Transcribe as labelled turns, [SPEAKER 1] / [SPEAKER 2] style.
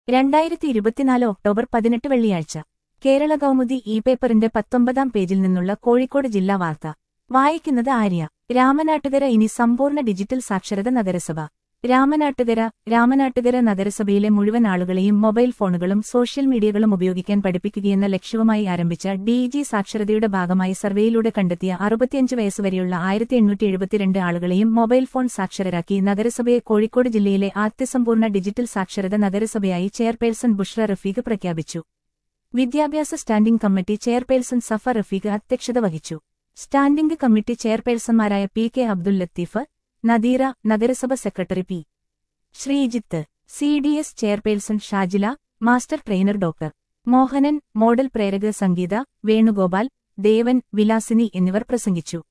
[SPEAKER 1] രണ്ടായിരത്തി ഇരുപത്തിനാല് ഒക്ടോബർ പതിനെട്ട് വെള്ളിയാഴ്ച കേരള കൗമുദി ഇ പേപ്പറിന്റെ പത്തൊമ്പതാം പേജിൽ നിന്നുള്ള കോഴിക്കോട് ജില്ലാ വാർത്ത വായിക്കുന്നത് ആര്യ രാമനാട്ടുകര ഇനി സമ്പൂർണ്ണ ഡിജിറ്റൽ സാക്ഷരത നഗരസഭ രാമനാട്ടുകര രാമനാട്ടുകര നഗരസഭയിലെ മുഴുവൻ ആളുകളെയും മൊബൈൽ ഫോണുകളും സോഷ്യൽ മീഡിയകളും ഉപയോഗിക്കാൻ പഠിപ്പിക്കുകയെന്ന ലക്ഷ്യവുമായി ആരംഭിച്ച ഡിജി സാക്ഷരതയുടെ ഭാഗമായി സർവേയിലൂടെ കണ്ടെത്തിയ അറുപത്തിയഞ്ച് വയസ്സുവരെയുള്ള ആയിരത്തി എണ്ണൂറ്റി എഴുപത്തിരണ്ട് ആളുകളെയും മൊബൈൽ ഫോൺ സാക്ഷരരാക്കി നഗരസഭയെ കോഴിക്കോട് ജില്ലയിലെ ആദ്യസമ്പൂർണ്ണ ഡിജിറ്റൽ സാക്ഷരത നഗരസഭയായി ചെയർപേഴ്സൺ ബുഷ്ര റഫീഖ് പ്രഖ്യാപിച്ചു വിദ്യാഭ്യാസ standing committee chairperson Safa Rafeeq അധ്യക്ഷത വഹിച്ചു സ്റ്റാൻഡിംഗ് കമ്മിറ്റി ചെയർപേഴ്സൺമാരായ പി കെ അബ്ദുൽ ലത്തീഫ് നദീറ നഗരസഭ secretary P Sreejith C D S chairperson Shajila master trainer doctor Mohanan model പ്രേരക സംഗീത വേണുഗോപാൽ ദേവൻ വിലാസിനി എന്നിവർ പ്രസംഗിച്ചു